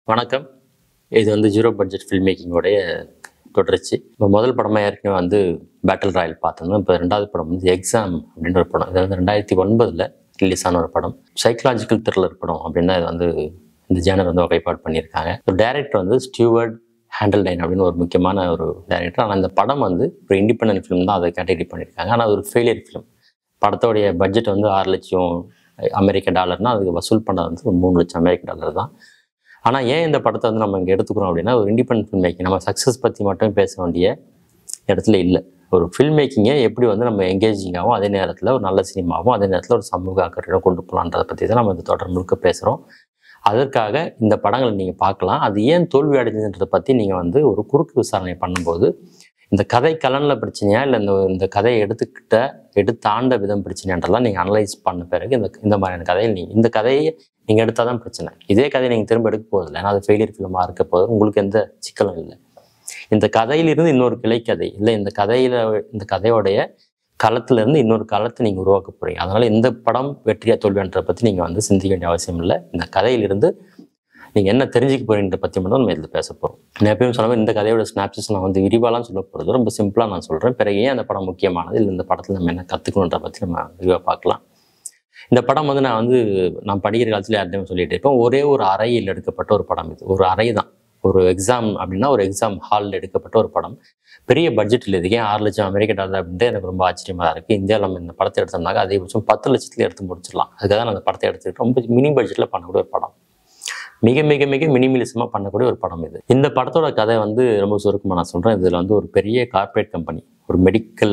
வணக்கம் இது வந்து ஜீரோ பட்ஜெட் ஃபில்ம் மேக்கிங்கோடைய தொடர்ச்சி இப்போ முதல் படமாக ஏற்கனவே வந்து பேட்டில் ராயல் பார்த்தோம்னா இப்போ ரெண்டாவது படம் வந்து எக்ஸாம் அப்படின்ற ஒரு படம் இது வந்து ரெண்டாயிரத்தி ஒன்பதில் ரிலீஸ் ஆன ஒரு படம் சைக்கலாஜிக்கல் த்ரில்லர் படம் அப்படின்னு இது வந்து இந்த ஜேனர் வந்து வகைப்பாடு பண்ணியிருக்காங்க ஒரு டைரக்டர் வந்து ஸ்டியூவர்ட் ஹேண்டில் டைன் அப்படின்னு ஒரு முக்கியமான ஒரு டைரக்டர் ஆனால் அந்த படம் வந்து ஒரு இண்டிபெண்டன்ட் ஃபிலிம் தான் அதை கேட்டகரி பண்ணியிருக்காங்க ஆனால் அது ஒரு ஃபெயிலியர் ஃபிலிம் படத்தோடைய பட்ஜெட் வந்து ஆறு லட்சம் அமெரிக்க டாலர்னால் அதுக்கு வசூல் பண்ணது வந்து ஒரு மூணு லட்சம் அமெரிக்க டாலர் தான் ஆனால் ஏன் இந்த படத்தை வந்து நம்ம இங்கே எடுத்துக்கிறோம் அப்படின்னா ஒரு இண்டிபெண்ட் ஃபில்ம் மேக்கிங் நம்ம சக்ஸஸ் பற்றி மட்டும் பேச வேண்டிய இடத்துல இல்லை ஒரு ஃபில்ம் மேக்கிங்கை எப்படி வந்து நம்ம எங்கேஜிங்காகவும் அதே நேரத்தில் ஒரு நல்ல சினிமாவும் அதே நேரத்தில் ஒரு சமூக அக்கறையோட கொண்டு போகலான்றதை பற்றி தான் நம்ம இந்த தொடர் முழுக்க பேசுகிறோம் அதற்காக இந்த படங்களை நீங்கள் பார்க்கலாம் அது ஏன் தோல்வி அடைஞ்சதுன்றதை பற்றி நீங்கள் வந்து ஒரு குறுக்கு விசாரணை பண்ணும்போது இந்த கதை கலனில் பிரச்சனையா இல்லை இந்த இந்த கதையை எடுத்துக்கிட்ட எடுத்து ஆண்ட விதம் பிரச்சனைன்றதெல்லாம் நீங்கள் அனலைஸ் பண்ண பிறகு இந்த இந்த மாதிரியான கதையில் நீங்கள் இந்த கதையை நீங்கள் எடுத்தால் தான் பிரச்சனை இதே கதையை நீங்கள் திரும்ப எடுக்க போதில்லை ஏன்னா அது ஃபெயிலியர் ஃபிலிமாக இருக்க போது உங்களுக்கு எந்த சிக்கலும் இல்லை இந்த கதையிலிருந்து இன்னொரு கிளைக்கதை இல்லை இந்த கதையில் இந்த கதையோடைய களத்திலிருந்து இன்னொரு களத்தை நீங்கள் உருவாக்க போகிறீங்க அதனால் இந்த படம் வெற்றியா தோல்வின்றதை பற்றி நீங்கள் வந்து சிந்திக்க வேண்டிய அவசியம் இல்லை இந்த கதையிலிருந்து நீங்கள் என்ன தெரிஞ்சுக்க போறீங்கன்ற பற்றி மட்டும் நம்ம இதில் பேச போகிறோம் நான் எப்பயும் சொன்ன மாதிரி இந்த கதையோட ஸ்னாப்சஸ் நான் வந்து விரிவாலாம் சொல்ல போகிறது ரொம்ப சிம்பிளாக நான் சொல்கிறேன் பிறகு ஏன் அந்த படம் முக்கியமானது இல்லை இந்த படத்தில் நம்ம என்ன கற்றுக்கணுன்ற பற்றி நம்ம விரிவாக பார்க்கலாம் இந்த படம் வந்து நான் வந்து நான் படிக்கிற காலத்தில் யார்ட்டையும் சொல்லிட்டு இருப்பேன் ஒரே ஒரு அறையில் எடுக்கப்பட்ட ஒரு படம் இது ஒரு அறை தான் ஒரு எக்ஸாம் அப்படின்னா ஒரு எக்ஸாம் ஹாலில் எடுக்கப்பட்ட ஒரு படம் பெரிய பட்ஜெட்டில் இதுக்கு ஏன் ஆறு லட்சம் அமெரிக்க டாலர் அப்படின்ட்டு எனக்கு ரொம்ப ஆச்சரியமாக இருக்குது இந்தியாவில் நம்ம இந்த படத்தை எடுத்தோம்னாக்க அதிகபட்சம் பத்து லட்சத்துல எடுத்து முடிச்சிடலாம் அதுக்காக நான் அந்த படத்தை எடுத்துக்கிட்டு ரொம்ப மினி பட்ஜெட்டில் பண்ணக்கூடிய ஒரு படம் மிக மிக மிக மினிமிலிசமாக பண்ணக்கூடிய ஒரு படம் இது இந்த படத்தோட கதை வந்து ரொம்ப சுருக்கமாக நான் சொல்கிறேன் இதில் வந்து ஒரு பெரிய கார்ப்பரேட் கம்பெனி ஒரு மெடிக்கல்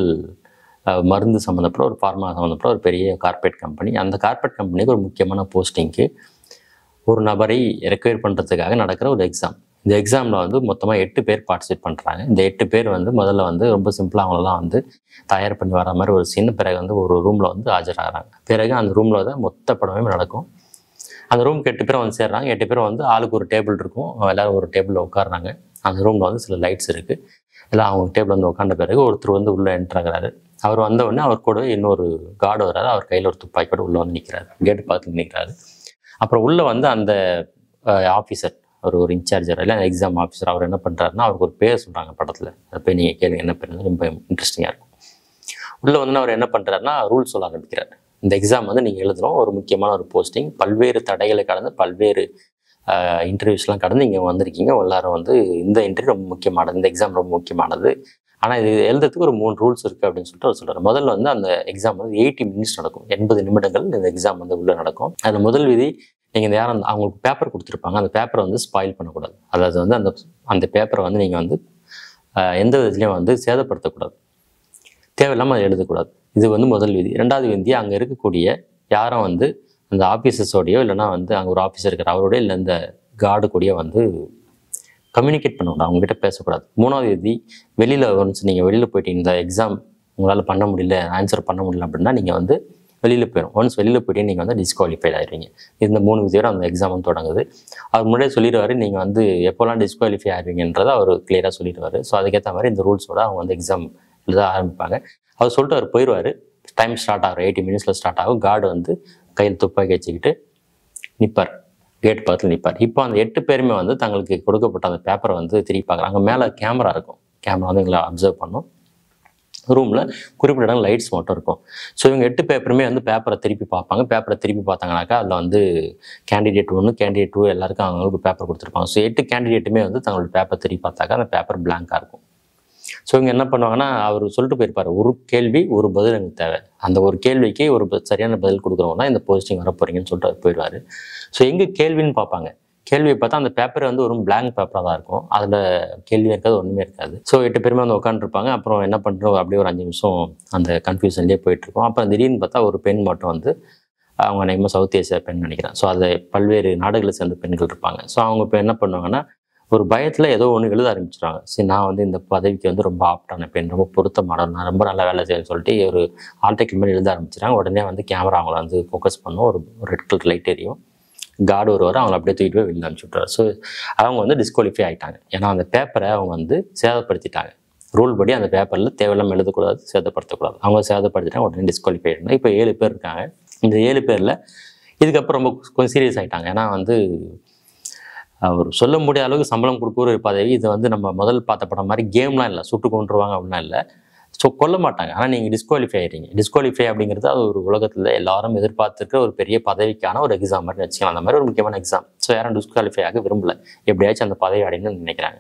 மருந்து சம்மந்தப்பட்ட ஒரு ஃபார்மா சம்மந்தப்பட்ட ஒரு பெரிய கார்ப்பரேட் கம்பெனி அந்த கார்ப்பரேட் கம்பெனிக்கு ஒரு முக்கியமான போஸ்டிங்க்கு ஒரு நபரை ரெக்வயர் பண்ணுறதுக்காக நடக்கிற ஒரு எக்ஸாம் இந்த எக்ஸாமில் வந்து மொத்தமாக எட்டு பேர் பார்ட்டிசிபேட் பண்ணுறாங்க இந்த எட்டு பேர் வந்து முதல்ல வந்து ரொம்ப சிம்பிளாக அவங்களெல்லாம் வந்து தயார் பண்ணி வர மாதிரி ஒரு சீன் பிறகு வந்து ஒரு ரூமில் வந்து ஆஜராகிறாங்க பிறகு அந்த ரூமில் தான் மொத்த படமே நடக்கும் அந்த ரூம்க்கு எட்டு பேரும் வந்து சேர்றாங்க எட்டு பேரும் வந்து ஆளுக்கு ஒரு டேபிள் இருக்கும் எல்லாரும் ஒரு டேபிளில் உட்காடுறாங்க அந்த ரூமில் வந்து சில லைட்ஸ் இருக்குது எல்லாம் அவங்க டேபிள் வந்து உட்காந்த பிறகு ஒருத்தர் வந்து உள்ளே என்ட்ராகிறாரு அவர் வந்த உடனே அவர் கூட இன்னொரு கார்டு வர்றாரு அவர் கையில் ஒரு துப்பாக்கியோட உள்ளே வந்து நிற்கிறாரு கேட்டு பார்த்து நிற்கிறாரு அப்புறம் உள்ளே வந்து அந்த ஆஃபீஸர் அவர் ஒரு இன்சார்ஜர் இல்லை எக்ஸாம் ஆஃபீஸர் அவர் என்ன பண்ணுறாருன்னா அவருக்கு ஒரு பேர் சொல்கிறாங்க படத்தில் அதை போய் நீங்கள் கேளுங்க என்ன பேர் ரொம்ப இன்ட்ரெஸ்டிங்காக இருக்கும் உள்ளே வந்து அவர் என்ன பண்ணுறாருன்னா ரூல்ஸ் சொல்ல ஆரம்பிக்கிறார் இந்த எக்ஸாம் வந்து நீங்கள் எழுதணும் ஒரு முக்கியமான ஒரு போஸ்டிங் பல்வேறு தடைகளை கடந்து பல்வேறு இன்டர்வியூஸ்லாம் கடந்து இங்கே வந்திருக்கீங்க எல்லாரும் வந்து இந்த இன்டர்வியூ ரொம்ப முக்கியமானது இந்த எக்ஸாம் ரொம்ப முக்கியமானது ஆனால் இது எழுதுறதுக்கு ஒரு மூணு ரூல்ஸ் இருக்குது அப்படின்னு சொல்லிட்டு அவர் சொல்கிறார் முதல்ல வந்து அந்த எக்ஸாம் வந்து எயிட்டி மினிட்ஸ் நடக்கும் எண்பது நிமிடங்கள் இந்த எக்ஸாம் வந்து உள்ளே நடக்கும் அதில் முதல் விதி நீங்கள் இந்த யாரும் அவங்களுக்கு பேப்பர் கொடுத்துருப்பாங்க அந்த பேப்பரை வந்து ஸ்பாயில் பண்ணக்கூடாது அதாவது வந்து அந்த அந்த பேப்பரை வந்து நீங்கள் வந்து எந்த விதத்துலையும் வந்து சேதப்படுத்தக்கூடாது தேவையில்லாமல் அதை எழுதக்கூடாது இது வந்து முதல் விதி ரெண்டாவது விதி அங்கே இருக்கக்கூடிய யாரும் வந்து அந்த ஆஃபீஸர்ஸோடையோ இல்லைனா வந்து அங்கே ஒரு ஆஃபீஸர் இருக்கிற அவரோடய இல்லை இந்த கார்டு கூடயோ வந்து கம்யூனிகேட் பண்ணக்கூடாது அவங்ககிட்ட பேசக்கூடாது மூணாவது விதி வெளியில் ஒன்ஸ் நீங்கள் வெளியில் போயிட்டு இந்த எக்ஸாம் உங்களால் பண்ண முடியல ஆன்சர் பண்ண முடியல அப்படின்னா நீங்கள் வந்து வெளியில் போயிடும் ஒன்ஸ் வெளியில் போயிட்டு நீங்கள் வந்து டிஸ்குவாலிஃபைட் ஆயிடுவீங்க இந்த மூணு விதியோட அந்த எக்ஸாம் வந்து தொடங்குது அவர் முன்னாடியே சொல்லிடுவார் நீங்கள் வந்து எப்போல்லாம் டிஸ்குவாலிஃபை ஆயிருவீங்கன்றதை அவர் கிளியராக சொல்லிடுவார் ஸோ அதுக்கேற்ற மாதிரி இந்த ரூல்ஸோட அவங்க வந்து எக்ஸாம் எழுத ஆரம்பிப்பாங்க அவர் சொல்லிட்டு அவர் போயிடுவார் டைம் ஸ்டார்ட் ஆகும் எயிட்டி மினிட்ஸில் ஸ்டார்ட் ஆகும் கார்டு வந்து கையில் துப்பாக்கி வச்சுக்கிட்டு நிற்பார் கேட் பக்கத்தில் நிற்பார் இப்போ அந்த எட்டு பேருமே வந்து தங்களுக்கு கொடுக்கப்பட்ட அந்த பேப்பரை வந்து திருப்பி பார்க்குறாங்க அங்கே மேலே கேமரா இருக்கும் கேமரா வந்து எங்களை அப்சர்வ் பண்ணும் ரூமில் குறிப்பிட்ட இடம் லைட்ஸ் மட்டும் இருக்கும் ஸோ இவங்க எட்டு பேப்பருமே வந்து பேப்பரை திருப்பி பார்ப்பாங்க பேப்பரை திருப்பி பார்த்தாங்கனாக்கா அதில் வந்து கேண்டிடேட் ஒன்று கேண்டிடேட் டூ எல்லாருக்கும் அவங்களுக்கு பேப்பர் கொடுத்துருப்பாங்க ஸோ எட்டு கேண்டிடேட்டுமே வந்து தங்களோட பேப்பர் திருப்பி பார்த்தாக்கா அந்த பேப்பர் பிளாங்காக இருக்கும் ஸோ இவங்க என்ன பண்ணுவாங்கன்னா அவர் சொல்லிட்டு போயிருப்பார் ஒரு கேள்வி ஒரு பதில் எனக்கு தேவை அந்த ஒரு கேள்விக்கு ஒரு ப- சரியான பதில் கொடுக்குறவங்க தான் இந்த போஸ்டிங் வர போறீங்கன்னு சொல்லிட்டு அவர் போயிடுவார் ஸோ எங்கே கேள்வின்னு பார்ப்பாங்க கேள்வியை பார்த்தா அந்த பேப்பர் வந்து ஒரு blank பேப்பராக தான் இருக்கும் அதில் கேள்வி இருக்காது ஒன்றுமே இருக்காது ஸோ எட்டு பேருமே வந்து உட்காந்துருப்பாங்க அப்புறம் என்ன பண்ணுறோம் அப்படியே ஒரு அஞ்சு நிமிஷம் அந்த கன்ஃபியூஷன்லேயே போயிட்டுருக்கோம் அப்புறம் திடீர்னு பார்த்தா ஒரு பெண் மட்டும் வந்து அவங்க நேமாக சவுத் ஏசியா பெண் நினைக்கிறேன் ஸோ அதில் பல்வேறு நாடுகளை சேர்ந்த பெண்கள் இருப்பாங்க ஸோ அவங்க இப்போ என்ன பண்ணுவாங்கன்னா ஒரு பயத்தில் ஏதோ ஒன்று எழுத ஆரம்பிச்சிடுவாங்க சரி நான் வந்து இந்த பதவிக்கு வந்து ரொம்ப ஆப்டான பெண் ரொம்ப பொருத்தமான நான் ரொம்ப நல்லா வேலை செய்யணும்னு சொல்லிட்டு ஒரு ஆல்டெக்ட் மாதிரி எழுத ஆரம்பிச்சிடுறாங்க உடனே வந்து கேமரா அவங்கள வந்து ஃபோக்கஸ் பண்ணும் ஒரு ரெட் கலர் லைட் எரியும் கார்டு வருவார் அவங்கள அப்படியே தூக்கிட்டு போய் வெளில அனுப்பிச்சு விட்ருவார் ஸோ அவங்க வந்து டிஸ்குவாலிஃபை ஆகிட்டாங்க ஏன்னா அந்த பேப்பரை அவங்க வந்து சேதப்படுத்திட்டாங்க ரூல் படி அந்த பேப்பரில் தேவையில்லாமல் எழுதக்கூடாது சேதப்படுத்தக்கூடாது அவங்க சேதப்படுத்திட்டாங்க உடனே டிஸ்குவாலிஃபை ஆகிட்டாங்க இப்போ ஏழு பேர் இருக்காங்க இந்த ஏழு பேரில் இதுக்கப்புறம் ரொம்ப கொஞ்சம் சீரியஸ் ஆகிட்டாங்க ஏன்னா வந்து அவர் சொல்ல முடியாத அளவுக்கு சம்பளம் கொடுக்குற ஒரு பதவி இது வந்து நம்ம முதல் பார்த்த படம் மாதிரி கேம்லாம் இல்லை சுட்டு கொண்டுருவாங்க அப்படிலாம் இல்லை ஸோ கொல்ல மாட்டாங்க ஆனால் நீங்கள் டிஸ்குவாலிஃபை ஆயிடுறீங்க டிஸ்குவாலிஃபை அப்படிங்கிறது அது ஒரு உலகத்தில் எல்லாரும் எதிர்பார்த்துருக்க ஒரு பெரிய பதவிக்கான ஒரு எக்ஸாம் மாதிரி வச்சுக்கலாம் அந்த மாதிரி ஒரு முக்கியமான எக்ஸாம் ஸோ யாரும் டிஸ்குவாலிஃபை ஆக விரும்பல எப்படியாச்சும் அந்த பதவி அடையணும்னு நினைக்கிறாங்க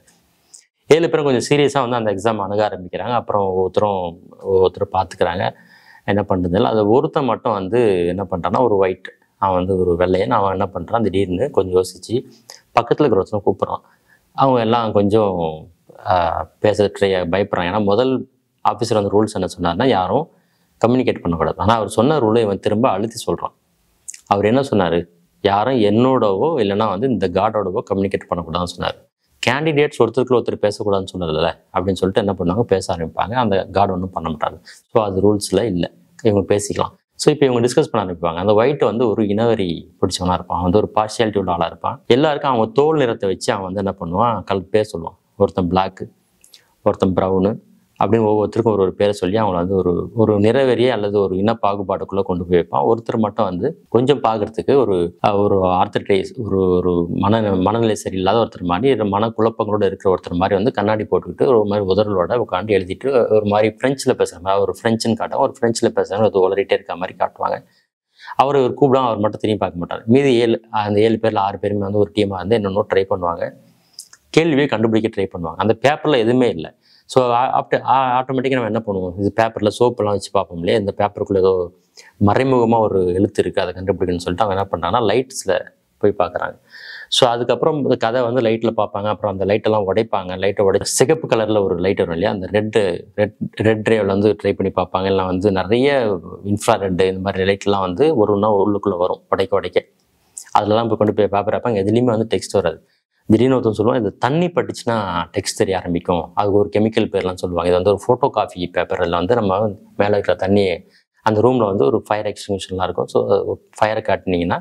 ஏழு பேரும் கொஞ்சம் சீரியஸாக வந்து அந்த எக்ஸாம் அணுக ஆரம்பிக்கிறாங்க அப்புறம் ஒவ்வொருத்தரும் ஒவ்வொருத்தரும் பார்த்துக்கிறாங்க என்ன பண்ணுறதில்ல அது ஒருத்தன் மட்டும் வந்து என்ன பண்ணுறான்னா ஒரு ஒயிட் அவன் வந்து ஒரு வெள்ளையன் அவன் என்ன பண்ணுறான் திடீர்னு கொஞ்சம் யோசிச்சு பக்கத்தில் இருக்கிற ஒருத்தனை கூப்பிட்றான் அவங்க எல்லாம் கொஞ்சம் ஆஹ், பேச ட்ரை பயப்படுறான் ஏன்னா முதல் ஆஃபீஸர் வந்து ரூல்ஸ் என்ன சொன்னார்னா யாரும் கம்யூனிகேட் பண்ணக்கூடாது ஆனால் அவர் சொன்ன ரூலை இவன் திரும்ப அழுத்தி சொல்கிறான் அவர் என்ன சொன்னார் யாரும் என்னோடவோ இல்லைன்னா வந்து இந்த காடோடவோ கம்யூனிகேட் பண்ணக்கூடாதுன்னு சொன்னார் கேண்டிடேட்ஸ் ஒருத்தருக்கு ஒருத்தர் பேசக்கூடாதுன்னு சொன்னதில்ல அப்படின்னு சொல்லிட்டு என்ன பண்ணுவாங்க பேச ஆரம்பிப்பாங்க அந்த கார்டு ஒன்றும் பண்ண மாட்டாங்க ஸோ அது ரூல்ஸில் இல்லை இவங்க பேசிக்கலாம் ஸோ இப்போ இவங்க டிஸ்கஸ் பண்ண ஆரம்பிப்பாங்க அந்த ஒயிட் வந்து ஒரு இனவரி பிடிச்சவனா இருப்பான் அவன் வந்து ஒரு பார்ஷியாலிட்டி உள்ள ஆளாக இருப்பான் எல்லாருக்கும் அவன் தோல் நிறத்தை வச்சு அவன் வந்து என்ன பண்ணுவான் கல் பேர் சொல்லுவான் ஒருத்தன் பிளாக்கு ஒருத்தன் ப்ரௌனு அப்படின்னு ஒவ்வொருத்தருக்கும் ஒரு ஒரு பேரை சொல்லி அவங்கள வந்து ஒரு ஒரு நிறவெறிய அல்லது ஒரு இன பாகுபாடுக்குள்ளே கொண்டு போய் வைப்பான் ஒருத்தர் மட்டும் வந்து கொஞ்சம் பார்க்கறதுக்கு ஒரு அஹ், ஒரு ஆர்த்தடைஸ் ஒரு ஒரு மன மனநிலை சரியில்லாத ஒருத்தர் மாதிரி ஒரு மனக்குழப்பங்களோட இருக்கிற ஒருத்தர் மாதிரி வந்து கண்ணாடி போட்டுக்கிட்டு ஒரு மாதிரி உதறலோட உட்காந்து எழுதிட்டு ஒரு மாதிரி ஃப்ரெஞ்சில் பேசுகிற மாதிரி ஒரு ஃப்ரெஞ்சுன்னு காட்டும் ஒரு ஃப்ரெஞ்சில் பேசுகிறாங்க அது உளறிட்டே இருக்க மாதிரி காட்டுவாங்க அவர் ஒரு கூப்பிடும் அவர் மட்டும் திரும்பி பார்க்க மாட்டார் மீதி ஏழு அந்த ஏழு பேரில் ஆறு பேருமே வந்து ஒரு டீமாக வந்து என்னென்னோ ட்ரை பண்ணுவாங்க கேள்வியை கண்டுபிடிக்க ட்ரை பண்ணுவாங்க அந்த பேப்பரில் எதுவுமே இல்லை ஸோ ஆப்டர் ஆட்டோமேட்டிக்காக நம்ம என்ன பண்ணுவோம் இது பேப்பரில் சோப்பெல்லாம் வச்சு பார்ப்போம் இல்லையா இந்த பேப்பருக்குள்ளே ஏதோ மறைமுகமாக ஒரு எழுத்து இருக்குது அதை கண்டுபிடிக்கணும்னு சொல்லிட்டு அவங்க என்ன பண்ணுறாங்கன்னா லைட்ஸில் போய் பார்க்குறாங்க ஸோ அதுக்கப்புறம் இந்த கதை வந்து லைட்டில் பார்ப்பாங்க அப்புறம் அந்த லைட்டெல்லாம் உடைப்பாங்க லைட்டை உடை சிகப்பு கலரில் ஒரு லைட் வரும் இல்லையா அந்த ரெட்டு ரெட் ரெட் ரேவில் வந்து ட்ரை பண்ணி பார்ப்பாங்க இல்லை வந்து நிறைய இன்ஃப்ரா ரெட்டு இந்த மாதிரி லைட்லாம் வந்து ஒரு ஒன்றா உள்ளுக்குள்ளே வரும் உடைக்க உடைக்க அதெல்லாம் போய் கொண்டு போய் பேப்பர் வைப்பாங்க எதுலேயுமே வந்து டெக்ஸ்ட் வராது திடீர்னு ஒருத்தன் சொல்லுவான் இந்த தண்ணி பட்டுச்சுன்னா டெக்ஸ்ட் தெரிய ஆரம்பிக்கும் அதுக்கு ஒரு கெமிக்கல் பேர்லாம் சொல்லுவாங்க இது வந்து ஒரு ஃபோட்டோ காஃபி பேப்பரில் வந்து நம்ம மேலே இருக்கிற தண்ணி அந்த ரூமில் வந்து ஒரு ஃபயர் எக்ஸ்டிங்ஷன்லாம் இருக்கும் ஸோ ஃபயரை காட்டினீங்கன்னா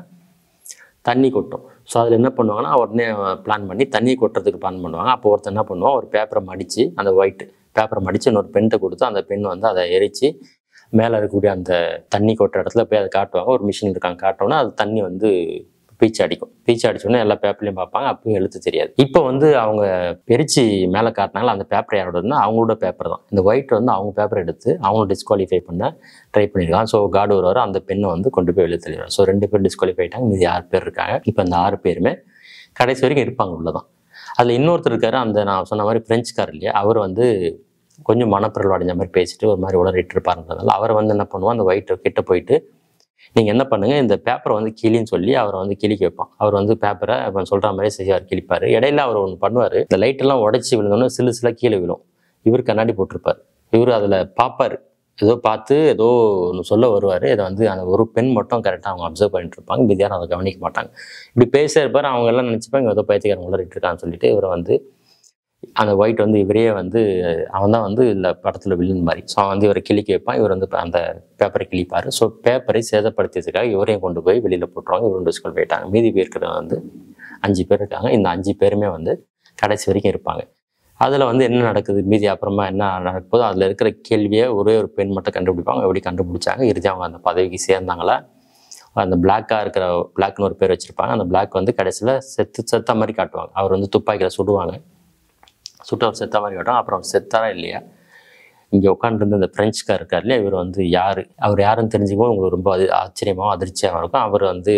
தண்ணி கொட்டும் ஸோ அதில் என்ன பண்ணுவாங்கன்னா உடனே பிளான் பண்ணி தண்ணி கொட்டுறதுக்கு பிளான் பண்ணுவாங்க அப்போ ஒருத்தர் என்ன பண்ணுவான் ஒரு பேப்பரை மடித்து அந்த ஒயிட் பேப்பரை மடித்து இன்னொரு பென்ட்டை கொடுத்து அந்த பென் வந்து அதை எரித்து மேலே இருக்கக்கூடிய அந்த தண்ணி கொட்டுற இடத்துல போய் அதை காட்டுவாங்க ஒரு மிஷின் இருக்காங்க காட்டோன்னா அது தண்ணி வந்து பீச்சு அடிக்கும் பீச்சு அடிச்சோடனே எல்லா பேப்பர்லையும் பார்ப்பாங்க அப்பயும் எழுத்து தெரியாது இப்போ வந்து அவங்க எரிச்சு மேலே காட்டினாங்களா அந்த பேப்பர் யாரோடதுன்னா அவங்களோட பேப்பர் தான் இந்த ஒயிட் வந்து அவங்க பேப்பர் எடுத்து அவங்க டிஸ்குவாலிஃபை பண்ண ட்ரை பண்ணியிருக்காங்க ஸோ காடு வருவார் அந்த பெண்ணை வந்து கொண்டு போய் எழுதி தெளிவார் ஸோ ரெண்டு பேர் டிஸ்குவாலிஃபை ஆயிட்டாங்க மீதி ஆறு பேர் இருக்காங்க இப்போ அந்த ஆறு பேருமே கடைசி வரைக்கும் இருப்பாங்க உள்ளதான் அதில் இன்னொருத்தர் இருக்காரு அந்த நான் சொன்ன மாதிரி பிரெஞ்சுக்கார் இல்லையா அவர் வந்து கொஞ்சம் மனப்பிரல் அடைஞ்ச மாதிரி பேசிட்டு ஒரு மாதிரி உளறிட்டு இருப்பாருன்றதால அவர் வந்து என்ன பண்ணுவோம் அந்த ஒயிட் கிட்ட போயிட்டு நீங்கள் என்ன பண்ணுங்க இந்த பேப்பரை வந்து கிளின்னு சொல்லி அவரை வந்து கிளிக்க வைப்பான் அவர் வந்து பேப்பரை அவன் சொல்கிற மாதிரி செய்வார் கிழிப்பார் இடையில அவர் ஒன்று பண்ணுவார் இந்த லைட்டெல்லாம் உடைச்சி விழுந்தோன்னே சிலு சில கீழே விழும் இவர் கண்ணாடி போட்டிருப்பார் இவர் அதில் பார்ப்பார் ஏதோ பார்த்து ஏதோ ஒன்று சொல்ல வருவார் இதை வந்து அந்த ஒரு பெண் மட்டும் கரெக்டாக அவங்க அப்சர்வ் பண்ணிட்டு இருப்பாங்க மீதி யாரும் அதை கவனிக்க மாட்டாங்க இப்படி பேச இருப்பார் அவங்க எல்லாம் நினச்சிப்பாங்க ஏதோ பயிற்சிக்காரன் உளறிட்டு இருக்கான்னு சொல்லிட்டு இவரை வந்து அந்த ஒயிட் வந்து இவரே வந்து அவன் தான் வந்து இந்த படத்தில் வில்லன் மாதிரி ஸோ அவன் வந்து இவரை கிழிக்க வைப்பான் இவர் வந்து அந்த பேப்பரை கிழிப்பார் ஸோ பேப்பரை சேதப்படுத்தியதுக்காக இவரையும் கொண்டு போய் வெளியில் போட்டுருவாங்க இவரும் டிஸ்கல் போயிட்டாங்க மீதி பேர் வந்து அஞ்சு பேர் இருக்காங்க இந்த அஞ்சு பேருமே வந்து கடைசி வரைக்கும் இருப்பாங்க அதில் வந்து என்ன நடக்குது மீதி அப்புறமா என்ன நடக்குதோ அதில் இருக்கிற கேள்வியை ஒரே ஒரு பெண் மட்டும் கண்டுபிடிப்பாங்க எப்படி கண்டுபிடிச்சாங்க இறுதி அவங்க அந்த பதவிக்கு சேர்ந்தாங்களா அந்த பிளாக்காக இருக்கிற பிளாக்னு ஒரு பேர் வச்சுருப்பாங்க அந்த பிளாக் வந்து கடைசியில் செத்து செத்த மாதிரி காட்டுவாங்க அவர் வந்து துப்பாக்கியில் சுடுவாங்க சுட்டு அவர் செத்த மாதிரி காட்டும் அப்புறம் அவர் செத்தாரா இல்லையா இங்கே உட்காந்துருந்து இந்த பிரெஞ்சுக்கார் இருக்கார் இல்லையா இவர் வந்து யார் அவர் யாருன்னு தெரிஞ்சுக்கும் உங்களுக்கு ரொம்ப அது ஆச்சரியமாகவும் அதிர்ச்சியாகவும் இருக்கும் அவர் வந்து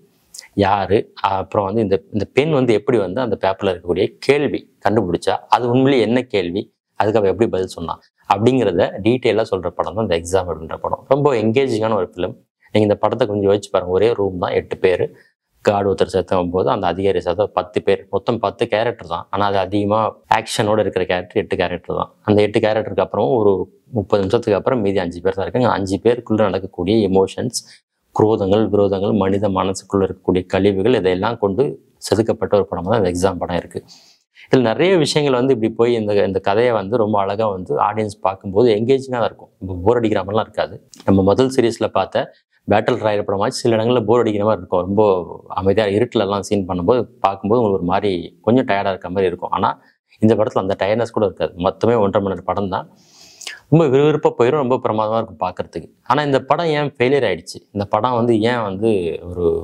யார் அப்புறம் வந்து இந்த இந்த பெண் வந்து எப்படி வந்து அந்த பேப்பரில் இருக்கக்கூடிய கேள்வி கண்டுபிடிச்சா அது உண்மையிலேயே என்ன கேள்வி அதுக்கு அவள் எப்படி பதில் சொன்னான் அப்படிங்கிறத டீட்டெயிலாக சொல்கிற படம் தான் இந்த எக்ஸாம் அப்படின்ற படம் ரொம்ப எங்கேஜிங்கான ஒரு ஃபிலிம் நீங்கள் இந்த படத்தை கொஞ்சம் யோசிச்சு பாருங்க ஒரே ரூம் தான் எட்டு பேர் காடு ஒருத்தர் சேர்த்தும் போது அந்த அதிகாரி சேர்த்த பத்து பேர் மொத்தம் பத்து கேரக்டர் தான் ஆனால் அது அதிகமாக ஆக்ஷனோட இருக்கிற கேரக்டர் எட்டு கேரக்டர் தான் அந்த எட்டு கேரக்டருக்கு அப்புறம் ஒரு முப்பது நிமிஷத்துக்கு அப்புறம் மீதி அஞ்சு பேர் தான் இருக்காங்க அஞ்சு பேருக்குள்ளே நடக்கக்கூடிய எமோஷன்ஸ் குரோதங்கள் விரோதங்கள் மனித மனசுக்குள்ள இருக்கக்கூடிய கழிவுகள் இதையெல்லாம் கொண்டு செதுக்கப்பட்ட ஒரு படம் தான் இந்த எக்ஸாம் படம் இருக்குது இதில் நிறைய விஷயங்கள் வந்து இப்படி போய் இந்த இந்த கதையை வந்து ரொம்ப அழகாக வந்து ஆடியன்ஸ் பார்க்கும்போது எங்கேஜிங்காக தான் இருக்கும் இப்போ போர் அடிக்கிற மாதிரிலாம் இருக்காது நம்ம முதல் சீரீஸில் பார்த்த பேட்டில் ராயல் படமாச்சு சில இடங்களில் போர் அடிக்கிற மாதிரி இருக்கும் ரொம்ப அமைதியாக இருட்டிலலாம் சீன் பண்ணும்போது பார்க்கும்போது உங்களுக்கு ஒரு மாதிரி கொஞ்சம் டயர்டாக இருக்க மாதிரி இருக்கும் ஆனால் இந்த படத்தில் அந்த டயர்னஸ் கூட இருக்காது மொத்தமே ஒன்றரை மணி நேரம் படம் தான் ரொம்ப விறுவிறுப்பாக போயிடும் ரொம்ப பிரமாதமாக இருக்கும் பார்க்கறதுக்கு ஆனால் இந்த படம் ஏன் ஃபெயிலியர் ஆயிடுச்சு இந்த படம் வந்து ஏன் வந்து ஒரு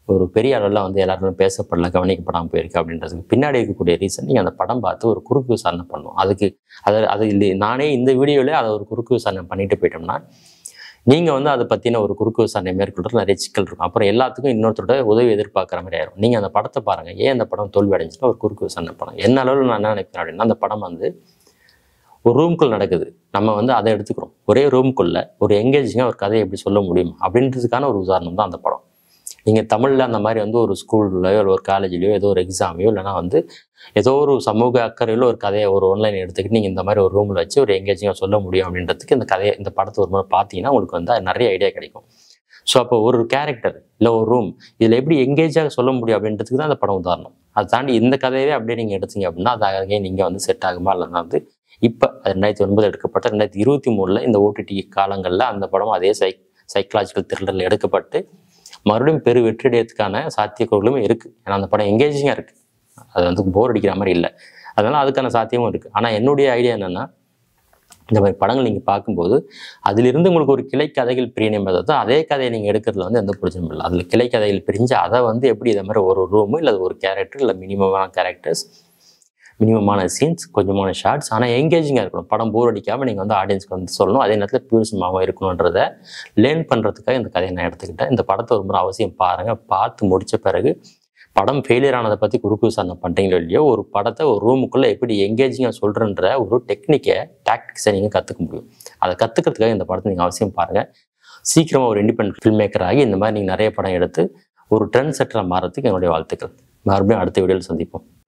ஒரு பெரிய அளவில் வந்து எல்லாரும் பேசப்படல கவனிக்கப்படாமல் போயிருக்கு அப்படின்றதுக்கு பின்னாடி இருக்கக்கூடிய ரீசன் நீங்கள் அந்த படம் பார்த்து ஒரு குறுக்கு விசாரணை பண்ணணும் அதுக்கு அதை அது இல்லை நானே இந்த வீடியோவிலே அதை ஒரு குறுக்கு விசாரணை பண்ணிட்டு போயிட்டோம்னா நீங்கள் வந்து அதை பற்றின ஒரு குறுக்கு விசாரணை மேற்கொள்றது நிறைய சிக்கல் இருக்கும் அப்புறம் எல்லாத்துக்கும் இன்னொருத்தரோட உதவி எதிர்பார்க்குற மாதிரி ஆயிரும் நீங்கள் அந்த படத்தை பாருங்கள் ஏன் அந்த படம் தோல்வி அடைஞ்சுன்னா ஒரு குறுக்கு விசாரணை படம் என்ன அளவில் நான் என்ன நினைக்கிறேன் அப்படின்னா அந்த படம் வந்து ஒரு ரூம்குள் நடக்குது நம்ம வந்து அதை எடுத்துக்கிறோம் ஒரே ரூம்குள்ள ஒரு எங்கேஜிங்காக ஒரு கதையை எப்படி சொல்ல முடியும் அப்படின்றதுக்கான ஒரு உதாரணம் தான் அந்த படம் நீங்கள் தமிழில் அந்த மாதிரி வந்து ஒரு ஸ்கூல்லையோ இல்லை ஒரு காலேஜ்லையோ ஏதோ ஒரு எக்ஸாமையோ இல்லைனா வந்து ஏதோ ஒரு சமூக அக்கறையில் ஒரு கதையை ஒரு ஆன்லைன் எடுத்துக்கிட்டு நீங்கள் இந்த மாதிரி ஒரு ரூமில் வச்சு ஒரு எங்கேஜிங்காக சொல்ல முடியும் அப்படின்றதுக்கு இந்த கதையை இந்த படத்தை ஒரு முறை பார்த்தீங்கன்னா உங்களுக்கு வந்து நிறைய ஐடியா கிடைக்கும் ஸோ அப்போ ஒரு கேரக்டர் இல்லை ஒரு ரூம் இதில் எப்படி எங்கேஜாக சொல்ல முடியும் அப்படின்றதுக்கு தான் அந்த படம் உதாரணம் அதை தாண்டி இந்த கதையவே அப்படியே நீங்கள் எடுத்தீங்க அப்படின்னா அது அகைன் நீங்கள் வந்து செட் ஆகுமா இல்லைன்னா வந்து இப்போ ரெண்டாயிரத்தி ஒன்பது எடுக்கப்பட்ட ரெண்டாயிரத்தி இருபத்தி மூணில் இந்த ஓடிடி காலங்களில் அந்த படம் அதே சை சைக்கலாஜிக்கல் த்ரில்லரில் எடுக்கப்பட்டு மறுபடியும் பெரு வெற்றியடையத்துக்கான சாத்தியக்கூறுகளும் இருக்குது ஏன்னா அந்த படம் எங்கேஜிங்காக இருக்குது அது வந்து போர் அடிக்கிற மாதிரி இல்லை அதனால் அதுக்கான சாத்தியமும் இருக்குது ஆனால் என்னுடைய ஐடியா என்னென்னா இந்த மாதிரி படங்கள் நீங்கள் பார்க்கும்போது அதிலிருந்து உங்களுக்கு ஒரு கிளை கதைகள் பிரியணும் தான் அதே கதையை நீங்கள் எடுக்கிறதுல வந்து எந்த பிரச்சனையும் இல்லை அதில் கிளை கதைகள் பிரிஞ்சு அதை வந்து எப்படி இதை மாதிரி ஒரு ரூமு இல்லை ஒரு கேரக்டர் இல்லை மினிமமான கேரக்டர்ஸ் மினிமமான சீன்ஸ் கொஞ்சமான ஷார்ட்ஸ் ஆனால் எங்கேஜிங்காக இருக்கணும் படம் போர் அடிக்காமல் நீங்கள் வந்து ஆடியன்ஸ்க்கு வந்து சொல்லணும் அதே நேரத்தில் பியூரிசமாகவும் இருக்கணுன்றத லேர்ன் பண்ணுறதுக்காக இந்த கதையை நான் எடுத்துக்கிட்டேன் இந்த படத்தை ஒரு முறை அவசியம் பாருங்கள் பார்த்து முடித்த பிறகு படம் ஃபெயிலியர் ஆனதை பற்றி குறுக்கு விசாரணை பண்ணுறீங்களோ இல்லையோ ஒரு படத்தை ஒரு ரூமுக்குள்ளே எப்படி எங்கேஜிங்காக சொல்கிறன்ற ஒரு டெக்னிக்கை டாக்டிக்ஸை நீங்கள் கற்றுக்க முடியும் அதை கற்றுக்கிறதுக்காக இந்த படத்தை நீங்கள் அவசியம் பாருங்கள் சீக்கிரமாக ஒரு இண்டிபெண்ட் ஃபில்ம் மேக்கர் ஆகி இந்த மாதிரி நீங்கள் நிறைய படம் எடுத்து ஒரு ட்ரெண்ட் செட்டராக மாறதுக்கு என்னுடைய வாழ்த்துக்கள் மறுபடியும் அடுத்த வீடியோவில் சந்திப்போம்